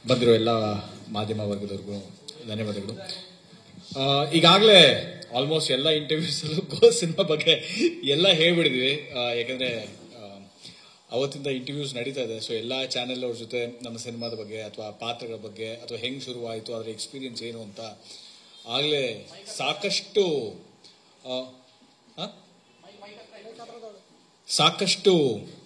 ಬಂದಿರೋ ಎಲ್ಲ ಮಾಧ್ಯಮ ವರ್ಗದವ್ರಿಗೂ ಧನ್ಯವಾದಗಳು ಈಗಾಗಲೇ ಆಲ್ಮೋಸ್ಟ್ ಎಲ್ಲ ಇಂಟರ್ವ್ಯೂಸಲ್ಲೂ ಗೋ ಸಿನಿಮಾ ಬಗ್ಗೆ ಎಲ್ಲ ಹೇಳ್ಬಿಡಿದ್ವಿ ಆ, ಯಾಕಂದ್ರೆ ಆ, ಅವತ್ತಿಂದ ಇಂಟರ್ವ್ಯೂಸ್ ನಡೀತಾ ಇದೆ ಸೊ ಎಲ್ಲ ಚಾನೆಲ್ ಅವ್ರ ಜೊತೆ ನಮ್ಮ ಸಿನಿಮಾದ ಬಗ್ಗೆ ಅಥವಾ ಪಾತ್ರಗಳ ಬಗ್ಗೆ ಅಥವಾ ಹೆಂಗ್ ಶುರುವಾಯಿತು ಅದರ ಎಕ್ಸ್ಪೀರಿಯನ್ಸ್ ಏನು ಅಂತ ಆಗಲೇ ಸಾಕಷ್ಟು ಆ, ಆ? ಸಾಕಷ್ಟು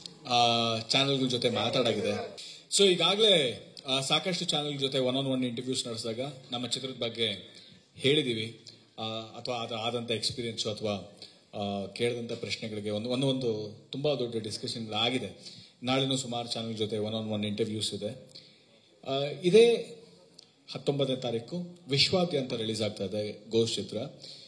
ಚಾನೆಲ್ಗಳ ಜೊತೆ ಮಾತಾಡಾಗಿದೆ ಸೊ ಈಗಾಗಲೇ ಸಾಕಷ್ಟು ಚಾನೆಲ್ ಜೊತೆ ಒನ್ ಆನ್ ಒನ್ ಇಂಟರ್ವ್ಯೂಸ್ ನಡೆಸಿದಾಗ ನಮ್ಮ ಚಿತ್ರದ ಬಗ್ಗೆ ಹೇಳಿದೀವಿ ಆ, ಅಥವಾ ಅದು ಆದಂಥ ಎಕ್ಸ್ಪೀರಿಯನ್ಸು ಅಥವಾ ಕೇಳಿದಂಥ ಪ್ರಶ್ನೆಗಳಿಗೆ ಒಂದು ಒಂದು ಒಂದು ತುಂಬ ದೊಡ್ಡ ಡಿಸ್ಕಷನ್ಗಳಾಗಿದೆ ನಾಳೆನೂ ಸುಮಾರು ಚಾನೆಲ್ ಜೊತೆ ಒನ್ ಆನ್ ಒನ್ ಇಂಟರ್ವ್ಯೂಸ್ ಇದೆ ಆ, ಇದೇ ಹತ್ತೊಂಬತ್ತನೇ ತಾರೀಕು ವಿಶ್ವಾದ್ಯಂತ ರಿಲೀಸ್ ಆಗ್ತಾ ಇದೆ ಘೋಷ್ ಚಿತ್ರ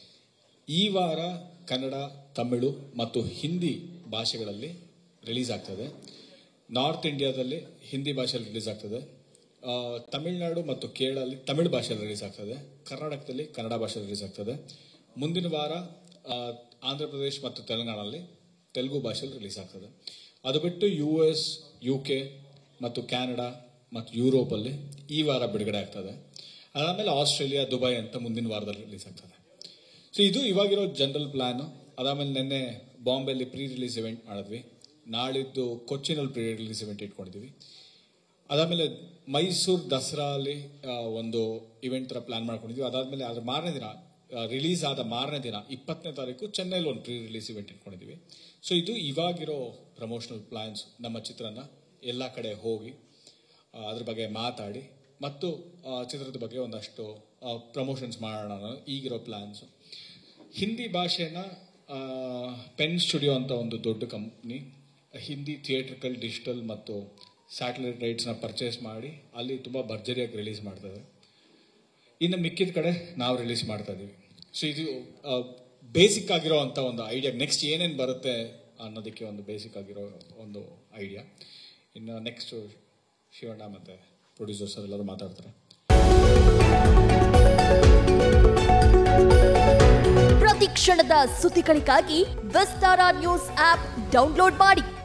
ಈ ವಾರ ಕನ್ನಡ ತಮಿಳು ಮತ್ತು ಹಿಂದಿ ಭಾಷೆಗಳಲ್ಲಿ ರಿಲೀಸ್ ಆಗ್ತದೆ ನಾರ್ತ್ ಇಂಡಿಯಾದಲ್ಲಿ ಹಿಂದಿ ಭಾಷೆಯಲ್ಲಿ ರಿಲೀಸ್ ಆಗ್ತದೆ ಆ, ತಮಿಳುನಾಡು ಮತ್ತು ಕೇರಳಲ್ಲಿ ತಮಿಳು ಭಾಷೆಯಲ್ಲಿ ರಿಲೀಸ್ ಆಗ್ತದೆ ಕರ್ನಾಟಕದಲ್ಲಿ ಕನ್ನಡ ಭಾಷೆಯಲ್ಲಿ ರಿಲೀಸ್ ಆಗ್ತದೆ ಮುಂದಿನ ವಾರ ಆ, ಆಂಧ್ರ ಪ್ರದೇಶ್ ಮತ್ತು ತೆಲಂಗಾಣದಲ್ಲಿ ತೆಲುಗು ಭಾಷೆಯಲ್ಲಿ ರಿಲೀಸ್ ಆಗ್ತದೆ ಅದು ಬಿಟ್ಟು ಯು ಎಸ್ ಯು ಕೆ ಮತ್ತು ಕ್ಯಾನಡಾ ಮತ್ತು ಯುರೋಪಲ್ಲಿ ಈ ವಾರ ಬಿಡುಗಡೆ ಆಗ್ತದೆ ಅದಾದಮೇಲೆ ಆಸ್ಟ್ರೇಲಿಯಾ ದುಬೈ ಅಂತ ಮುಂದಿನ ವಾರದಲ್ಲಿ ರಿಲೀಸ್ ಆಗ್ತದೆ ಸೊ ಇದು ಇವಾಗಿರೋ ಜನರಲ್ ಪ್ಲಾನ್ ಅದಾದ್ಮೇಲೆ ನಿನ್ನೆ ಬಾಂಬೆಲಿ ಪ್ರೀ ರಿಲೀಸ್ ಇವೆಂಟ್ ಮಾಡಿದ್ವಿ ನಾಳಿದ್ದು ಕೊಚ್ಚಿನಲ್ಲಿ ಪ್ರೀ ರಿಲೀಸ್ ಇವೆಂಟ್ ಇಟ್ಕೊಂಡಿದ್ವಿ ಅದಾದ್ಮೇಲೆ ಮೈಸೂರು ದಸರಾ ಅಲ್ಲಿ ಆ, ಒಂದು ಇವೆಂಟ್ ತರ ಪ್ಲಾನ್ ಮಾಡ್ಕೊಂಡಿದ್ವಿ ಅದಾದ್ಮೇಲೆ ಅದ್ರ ಮಾರನೇ ದಿನ ರಿಲೀಸ್ ಆದ ಮಾರನೇ ದಿನ ಇಪ್ಪತ್ತನೇ ತಾರೀಕು ಚೆನ್ನೈಲಿ ಒಂದು ಪ್ರೀ ರಿಲೀಸ್ ಇವೆಂಟ್ ಇಟ್ಕೊಂಡಿದ್ವಿ ಸೊ ಇದು ಇವಾಗಿರೋ ಪ್ರಮೋಷನಲ್ ಪ್ಲಾನ್ಸ್ ನಮ್ಮ ಚಿತ್ರನ ಎಲ್ಲ ಕಡೆ ಹೋಗಿ ಆ, ಅದ್ರ ಬಗ್ಗೆ ಮಾತಾಡಿ ಮತ್ತು ಆ, ಚಿತ್ರದ ಬಗ್ಗೆ ಒಂದಷ್ಟು ಪ್ರಮೋಷನ್ಸ್ ಮಾಡೋಣ ಅನ್ನೋ ಈಗಿರೋ ಪ್ಲಾನ್ಸ್ ಹಿಂದಿ ಭಾಷೆನ ಪೆನ್ ಸ್ಟುಡಿಯೋ ಅಂತ ಒಂದು ದೊಡ್ಡ ಕಂಪ್ನಿ ಹಿಂದಿ ಥಿಯೇಟ್ರಿಕಲ್ ಡಿಜಿಟಲ್ ಮತ್ತು ಸ್ಯಾಟಲೈಟ್ ರೈಟ್ಸ್ನ ಪರ್ಚೇಸ್ ಮಾಡಿ ಅಲ್ಲಿ ತುಂಬ ಭರ್ಜರಿಯಾಗಿ ರಿಲೀಸ್ ಮಾಡ್ತಾರೆ ಇನ್ನು ಮಿಕ್ಕಿದ ಕಡೆ ನಾವು ರಿಲೀಸ್ ಮಾಡ್ತಾ ಇದೀವಿ ಸೊ ಇದು ಬೇಸಿಕ್ ಆಗಿರೋ ಅಂತ ಒಂದು ಐಡಿಯಾ ನೆಕ್ಸ್ಟ್ ಏನೇನು ಬರುತ್ತೆ ಅನ್ನೋದಕ್ಕೆ ಒಂದು ಬೇಸಿಕ್ ಆಗಿರೋ ಒಂದು ಐಡಿಯಾ ಇನ್ನು ನೆಕ್ಸ್ಟ್ ಶಿವಣ್ಣ ಮತ್ತೆ ಪ್ರೊಡ್ಯೂಸರ್ಸ್ ಎಲ್ಲರೂ ಮಾತಾಡ್ತಾರೆ ಪ್ರತಿ ಕ್ಷಣದ ಸುದ್ದಿಗಳಿಗಾಗಿ ವಿಸ್ತಾರ ನ್ಯೂಸ್ ಆಪ್ ಡೌನ್ಲೋಡ್ ಮಾಡಿ